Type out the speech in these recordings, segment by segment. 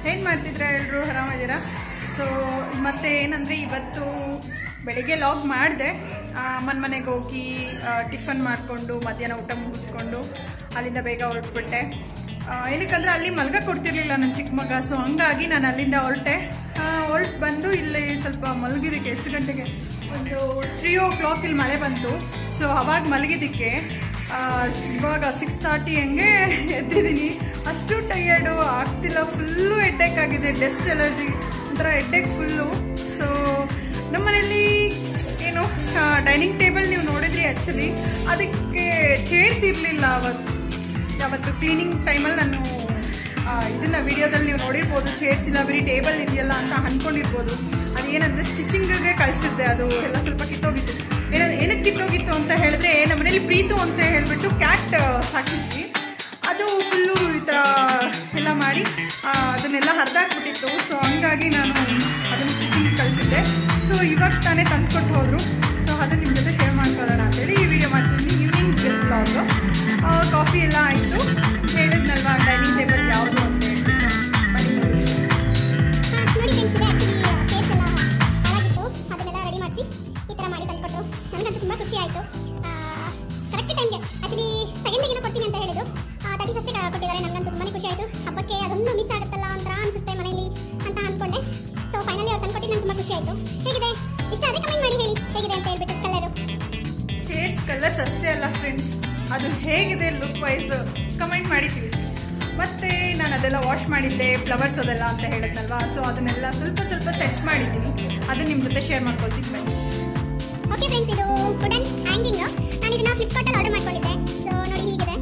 ಏನು ಮಾಡ್ತಿದ್ರ ಎಲ್ಲರೂ ಆರಾಮಿದ್ದೀರಾ ಸೊ ಮತ್ತೆ ಏನಂದರೆ ಇವತ್ತು ಬೆಳಿಗ್ಗೆ ಲಾಗ್ ಮಾಡಿದೆ ಅಮ್ಮನ ಮನೆಗೆ ಹೋಗಿ ಟಿಫನ್ ಮಾಡಿಕೊಂಡು ಮಧ್ಯಾಹ್ನ ಊಟ ಮುಗಿಸ್ಕೊಂಡು ಅಲ್ಲಿಂದ ಬೇಗ ಹೊರಟ್ಬಿಟ್ಟೆ ಆ, ಏನಕ್ಕಂದ್ರೆ ಅಲ್ಲಿ ಮಲ್ಗ ಕೊಡ್ತಿರ್ಲಿಲ್ಲ ನನ್ನ ಚಿಕ್ಕ ಮಗ ಸೊ ಹಂಗಾಗಿ ನಾನು ಅಲ್ಲಿಂದ ಹೊರಟೆ ಹೊರಟು ಬಂದು ಇಲ್ಲಿ ಸ್ವಲ್ಪ ಮಲಗಿದ್ದಕ್ಕೆ ಎಷ್ಟು ಗಂಟೆಗೆ ಒಂದು ತ್ರೀ ಓ ಕ್ಲಾಕ್ ಇಲ್ಲಿ ಮಳೆ ಬಂತು ಸೊ ಅವಾಗ ಮಲಗಿದ್ದಕ್ಕೆ ಆ, ಇವಾಗ ಸಿಕ್ಸ್ ತರ್ಟಿ ಹಂಗೆ ಎದ್ದಿದ್ದೀನಿ ಅಷ್ಟು ಟಯರ್ಡು ಆಗ್ತಿಲ್ಲ ಫುಲ್ಲು ಹೆಡ್ಡೇಕ್ ಆಗಿದೆ ಡೆಸ್ಟ್ ಎಲರ್ಜಿ ಒಂಥರ ಹೆಡ್ಡೇಕ್ ಫುಲ್ಲು ಸೊ ನಮ್ಮನೇಲಿ ಏನು ಡೈನಿಂಗ್ ಟೇಬಲ್ ನೀವು ನೋಡಿದ್ರಿ ಆ್ಯಕ್ಚುಲಿ ಅದಕ್ಕೆ ಚೇರ್ಸ್ ಇರಲಿಲ್ಲ ಅವತ್ತು ಯಾವತ್ತು ಕ್ಲೀನಿಂಗ್ ಟೈಮಲ್ಲಿ ನಾನು ಆ, ಇದನ್ನ ವಿಡಿಯೋದಲ್ಲಿ ನೀವು ನೋಡಿರ್ಬೋದು ಚೇರ್ಸ್ ಇಲ್ಲ ಬರೀ ಟೇಬಲ್ ಇದೆಯಲ್ಲ ಅಂತ ಅನ್ಕೊಂಡಿರ್ಬೋದು ಅದೇನಂದ್ರೆ ಸ್ಟಿಚಿಂಗ್ಗೆ ಕಳಿಸಿದ್ದೆ ಅದು ಎಲ್ಲ ಸ್ವಲ್ಪ ಕಿತ್ತೋಗಿತ್ತು ಏನ ಏನಕ್ಕೆ ಕಿತ್ತೋಗಿತ್ತು ಅಂತ ಹೇಳಿದ್ರೆ ನಮ್ಮನೇಲಿ ಪ್ರೀತು ಅಂತ ಹೇಳ್ಬಿಟ್ಟು ಕ್ಯಾಟ್ ಸಾಕಿದ್ವಿ ಅದು ಫುಲ್ಲು ಈ ಥರ ಎಲ್ಲ ಮಾಡಿ ಆ, ಅದನ್ನೆಲ್ಲ ಹರಿದಾಕ್ಬಿಟ್ಟಿತ್ತು ಸೊ ಹಂಗಾಗಿ ನಾನು ಅದನ್ನು ಸ್ಟಿಚಿಂಗ್ ಕಳಿಸಿದ್ದೆ ಸೊ ಇವಾಗ ತಾನೇ ತಂದ್ಕೊಟ್ಟು ಹೋದರು ಸೊ ಅದನ್ನು ನಿಮ್ಮ ಜೊತೆ ಶೇರ್ ಮಾಡ್ಕೊಳ್ಳೋಣ ಅಂತೇಳಿ ಈ ವಿಡಿಯೋ ಮಾಡ್ತೀನಿ ಈವ್ನಿಂಗ್ ಬ್ಲಾಗು ಕಾಫಿ ಎಲ್ಲ ಆಯಿತು ಹೇಳಿದ್ನಲ್ವಾ ಡೈನಿಂಗ್ ಟೇಬಲ್ ಯಾವುದು ಅಂತ ಹೇಳ್ಬಿಟ್ಟು ಬನ್ನಿ ನೋಡಿ. ನೋಡಿ ಫ್ರೆಂಡ್ಸ್ ಇದೆ ಆ್ಯಕ್ಚುಲಿ ಕೇಸ್ ಎಲ್ಲ ಹಾಳಾಗಿತ್ತು ಅದನ್ನೆಲ್ಲ ರೆಡಿ ಮಾಡಿಸಿ ಈ ಥರ ಮಾಡಿ ತಂದುಕೊಟ್ರು ನನಗಂತೂ ತುಂಬ ಖುಷಿ ಆಯಿತು ಕರೆಕ್ಟ್ ಟೈಮ್ಗೆ ಆ್ಯಕ್ಚುಲಿ ಸೆಕೆಂಡ್ ಡೇಗೆ ಕೊಡ್ತೀನಿ ಅಂತ ಹೇಳಿದ್ರು ತರ್ಟಿ ಫಸ್ಟಿಗೆ ಕೊಟ್ಟಿದ್ದಾರೆ ನನಗಂತೂ ತುಂಬಾ ಖುಷಿ ಆಯಿತು ಹಬ್ಬಕ್ಕೆ ಅದೊಂದು ಮಿಸ್ ಆಗುತ್ತಲ್ಲ ಒಂಥರ ಅನಿಸುತ್ತೆ ಮನೇಲಿ ಅಂತ ಅಂದ್ಕೊಂಡೆ ಸೊ ಫೈನಲಿ ಅವ್ರು ತಂದುಕೊಟ್ಟು ನಂಗೆ ತುಂಬ ಖುಷಿ ಆಯಿತು ಹೇಗಿದೆ ಇಷ್ಟ ಅದೇ ಕಮೆಂಟ್ ಮಾಡಿ ಹೇಳಿ ಹೇಗಿದೆ ಅಂತ ಹೇಳ್ಬಿಟ್ಟು ಕಲರು ಚೇರ್ಸ್ ಕಲರ್ಸ್ ಅಷ್ಟೇ ಅಲ್ಲ ಫ್ರೆಂಡ್ಸ್ ಅದು ಹೇಗಿದೆ ಲುಕ್ ವೈಸ್ ಕಮೆಂಟ್ ಮಾಡಿ ತಿಳಿಸಿ ಮತ್ತೆ ನಾನು ಅದೆಲ್ಲ ವಾಶ್ ಮಾಡಿದ್ದೆ ಫ್ಲವರ್ಸ್ ಅದೆಲ್ಲ ಅಂತ ಹೇಳಿದ್ನಲ್ವಾ ಸೊ ಅದನ್ನೆಲ್ಲ ಸ್ವಲ್ಪ ಸ್ವಲ್ಪ ಸೆಟ್ ಮಾಡಿದ್ದೀನಿ ಅದನ್ನ ನಿಮ್ಮ ಜೊತೆ ಶೇರ್ ಮಾಡ್ಕೊಳ್ತೀನಿ ಬನ್ನಿ ಓಕೆ ಫ್ರೆಂಡ್ಸ್ ಇದು ವುಡನ್ ಹ್ಯಾಂಗಿಂಗ್ ನಾನು ಇದನ್ನ ಫ್ಲಿಪ್ಕಾರ್ಟಲ್ಲಿ ಆರ್ಡರ್ ಮಾಡ್ಕೊಂಡಿದ್ದೆ ಸೊ ನೋಡಿ ಹೀಗಿದೆ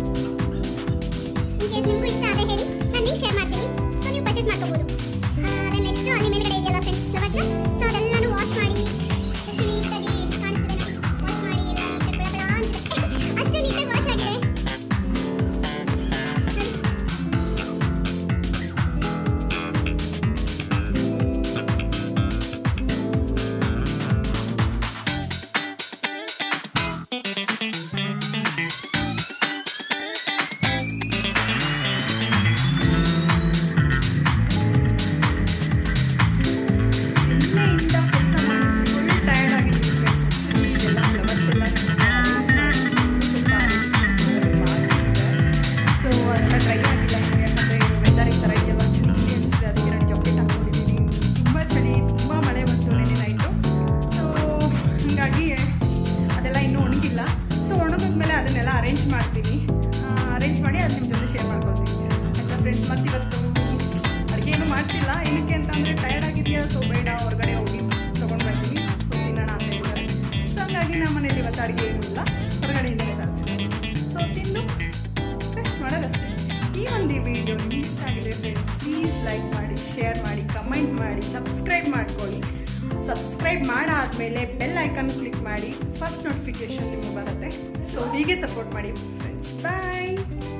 ಇನ್ ಕೇಸ್ ನಿಮಗೂ ಇಷ್ಟ ಆದರೆ ಹೇಳಿ ನಾನು ಲಿಂಕ್ ಶೇರ್ ಮಾಡ್ತೀನಿ ಸೊ ನೀವು ಪರ್ಚೇಸ್ ಮಾಡ್ಕೋಬೋದು ಅದೇ ನೆಕ್ಸ್ಟ್ ಅಲ್ಲಿ ಮೇಲ್ಗಡೆ ಇದೆಯಲ್ಲ ಫ್ರೆಂಡ್ಸ್ ಫ್ಲವರ್ಸ್ ಸೊ ಅದೆಲ್ಲನೂ ವಾಶ್ ಮಾಡಿ ಎಷ್ಟು ನೀಟಾಗಿ ಕಾಣಿಸ್ತಿದೆ ನೋಡಿ ವಾಶ್ ಮಾಡಿ ಎಲ್ಲ ನೀಟಾಗಿ ಬೆಳ ಬೆಳ ಅನ್ಸುತ್ತೆ ಅಷ್ಟು ನೀಟಾಗಿ ವಾಶ್ ಆಗಿದೆ ನೋಡಿ. ನಿನ್ನೆಯಿಂದ ಕೆಲಸ ಮಾಡಿ ಫುಲ್ ಟಯರ್ಡ್ ಆಗಿದ್ದೀನಿ ಫ್ರೆಂಡ್ಸ್ ಎಲ್ಲ ಫ್ಲವರ್ಸ್ ಎಲ್ಲ ಸೊ ಅದೆಲ್ಲ ಟ್ರೈ ಆಗಿಲ್ಲ ನನಗೆ ಯಾಕಂದರೆ ವೆದರ್ ಈ ಥರ ಇದೆಯಲ್ಲ ಚಳಿ ಚಳಿ ಅನಿಸಿದೆ ಅದಕ್ಕೆ ನಾನು ಜಾಕೆಟ್ ಹಾಕ್ಕೊಂಡಿದ್ದೀನಿ ತುಂಬ ಚಳಿ ತುಂಬ ಮಳೆ ಬಂತು ನೆನೆ ನೈಟು ಸೊ ಹಾಗಾಗಿ ಅದೆಲ್ಲ ಇನ್ನೂ ಒಣಗಿಲ್ಲ ಸೊ ಒಣಗಿದ್ಮೇಲೆ ಅದನ್ನೆಲ್ಲ ಅರೇಂಜ್ ಮಾಡ್ತೀನಿ ಅರೇಂಜ್ ಮಾಡಿ ಅದು ನಿಮ್ಮ ಜೊತೆ ಶೇರ್ ಮಾಡ್ಕೊಳ್ತೀನಿ ಆಯ್ತಾ ಫ್ರೆಂಡ್ಸ್ ಮತ್ತು ಇವತ್ತು ಅಡುಗೆ ಏನು ಮಾಡ್ತಿಲ್ಲ ಏನಕ್ಕೆ ಅಂತ ಅಂದರೆ ಟಯರ್ಡ್ ಆಗಿದೆಯಾ ಸೊ ಬೇಡ ಹೊರಗಡೆ ಹೋಗಿ ತೊಗೊಂಡು ಬರ್ತೀನಿ ಸೊ ತಿನ್ನೋಣ ಅಂತ ಹೇಳ್ತಾರೆ ಸೊ ಹಂಗಾಗಿ ನಮ್ಮ ಮನೇಲಿ ಇವತ್ತು ಅಡುಗೆ ಏನಿಲ್ಲ ಹೊರಗಡೆಯಿಂದಲೇ ತರ್ತೀನಿ ಸೊ ತಿಂದು ರೆಸ್ಟ್ ಮಾಡೋದಷ್ಟೇ ಈ ಒಂದು ವಿಡಿಯೋ ನಿಮ್ಗೆ ಇಷ್ಟ ಆಗಿದೆ ಫ್ರೆಂಡ್ಸ್ ಪ್ಲೀಸ್ ಲೈಕ್ ಮಾಡಿ ಶೇರ್ ಮಾಡಿ ಕಮೆಂಟ್ ಮಾಡಿ ಸಬ್ಸ್ಕ್ರೈಬ್ ಮಾಡ್ಕೊಳ್ಳಿ ಸಬ್ಸ್ಕ್ರೈಬ್ ಮಾಡಾದ್ಮೇಲೆ ಬೆಲ್ ಐಕನ್ ಕ್ಲಿಕ್ ಮಾಡಿ ಫಸ್ಟ್ ನೋಟಿಫಿಕೇಶನ್ ನಿಮಗೆ ಬರುತ್ತೆ ಸೊ ಹೀಗೆ ಸಪೋರ್ಟ್ ಮಾಡಿ ಫ್ರೆಂಡ್ಸ್ ಬಾಯ್